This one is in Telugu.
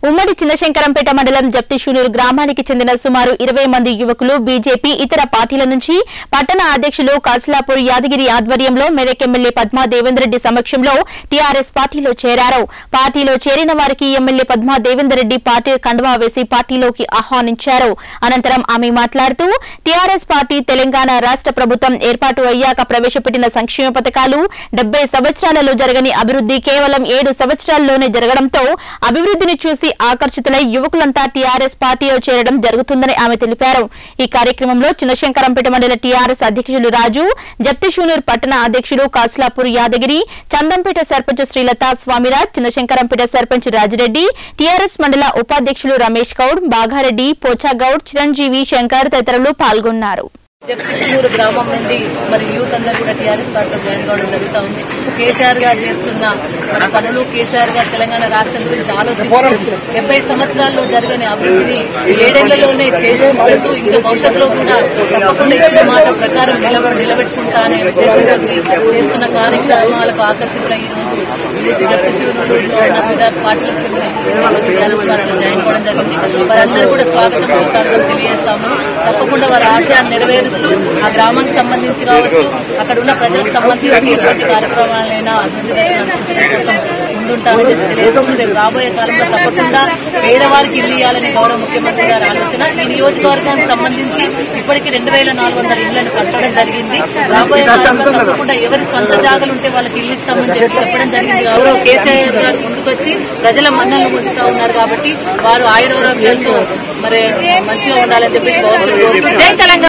ఉమ్మడి చిన్నశంకరంపేట మండలం జప్తిషూనూరు గ్రామానికి చెందిన సుమారు ఇరవై మంది యువకులు బీజేపీ ఇతర పార్టీల నుంచి పట్టణ అధ్యక్షులు కాసులాపూర్ యాదగిరి ఆధ్వర్యంలో మెదక్ ఎమ్మెల్యే పద్మా దేవేందర్ రెడ్డి సమక్షంలో టీఆర్ఎస్ పార్టీలో చేరారు పార్టీలో చేరిన వారికి ఎమ్మెల్యే పద్మా దేవేందర్ రెడ్డి పార్టీ కండువా వేసి పార్టీలోకి ఆహ్వానించారు అనంతరం ఆమె మాట్లాడుతూ టీఆర్ఎస్ పార్టీ తెలంగాణ రాష్ట్ర ప్రభుత్వం ఏర్పాటు అయ్యాక ప్రవేశపెట్టిన సంక్షేమ పథకాలు డెబ్బై సంవత్సరాలలో జరగని అభివృద్ధి కేవలం ఏడు సంవత్సరాల్లోనే జరగడంతో అభివృద్ధిని చూసి ఆకర్షితులై యువకులంతా టీఆర్ఎస్ పార్టీలో చేరడం జరుగుతుందని ఆమె తెలిపారు ఈ కార్యక్రమంలో చిన్నశంకరంపేట మండల టీఆర్ఎస్ అధ్యక్షులు రాజు జప్తిషూనూర్ పట్టణ అధ్యక్షులు కాసులాపూర్ యాదగిరి చందంపేట సర్పంచ్ శ్రీలత స్వామిరాజ్ చిన్నశంకరంపేట సర్పంచ్ రాజిరెడ్డి టీఆర్ఎస్ మండల ఉపాధ్యక్షులు రమేష్ గౌడ్ బాగారెడ్డి పోచాగౌడ్ చిరంజీవి శంకర్ తదితరులు పాల్గొన్నారు జగదీశ్వరూరు గ్రామం నుండి మరి యూత్ అందరూ కూడా టీఆర్ఎస్ పార్టీలో జాయిన్ కావడం జరుగుతూ ఉంది కేసీఆర్ గారు చేస్తున్న మన పనులు కేసీఆర్ గారు తెలంగాణ రాష్ట్రం గురించి ఆలోచిస్తూ డెబ్బై సంవత్సరాల్లో జరగని అభివృద్ధిని ఏడేళ్లలోనే చేసుకుంటూ ఇంకా భవిష్యత్తులో కూడా తప్పకుండా ఇచ్చిన మాట ప్రకారం నిలబ నిలబెట్టుకుంటా అనే ఉద్దేశంతో చేస్తున్న కార్యక్రమాలకు ఆకర్షితుల ఈ రోజు యూత్ జగదీశ్వరూరులో ఉన్న వివిధ పార్టీలకు చెందిన యూత్ టీఆర్ఎస్ పార్టీలో జాయిన్ కావడం జరిగింది వారందరూ కూడా స్వాగతం సుస్వాగతం తెలియజేస్తాము తప్పకుండా వారి ఆశయాన్ని నెరవేరుస్తూ ఆ గ్రామానికి సంబంధించి కావచ్చు అక్కడ ఉన్న ప్రజలకు సంబంధించి ఎటువంటి కార్యక్రమాలైనా అభివృద్ధి దర్శనం కోసం ముందుంటామని చెప్పి తెలియజేస్తూ రేపు రాబోయే కాలంలో తప్పకుండా పేదవారికి ఇల్లు ఇవ్వాలని గౌరవ ముఖ్యమంత్రి గారి ఆలోచన ఈ నియోజకవర్గానికి సంబంధించి ఇప్పటికీ రెండు వేల నాలుగు వందల ఇళ్లను కట్టడం జరిగింది రాబోయే కాలంలో తప్పకుండా ఎవరి సొంత జాగాలు ఉంటే వాళ్ళకి ఇల్లు ఇస్తామని చెప్పి చెప్పడం జరిగింది గౌరవ కేసీఆర్ గారు ముందుకొచ్చి ప్రజల మన్నలు పొందుతూ ఉన్నారు కాబట్టి వారు ఆయుర్వేదంతో మరి మంచిగా ఉండాలని చెప్పేసి భగవంతుడు కోరుతూ జై తెలంగాణ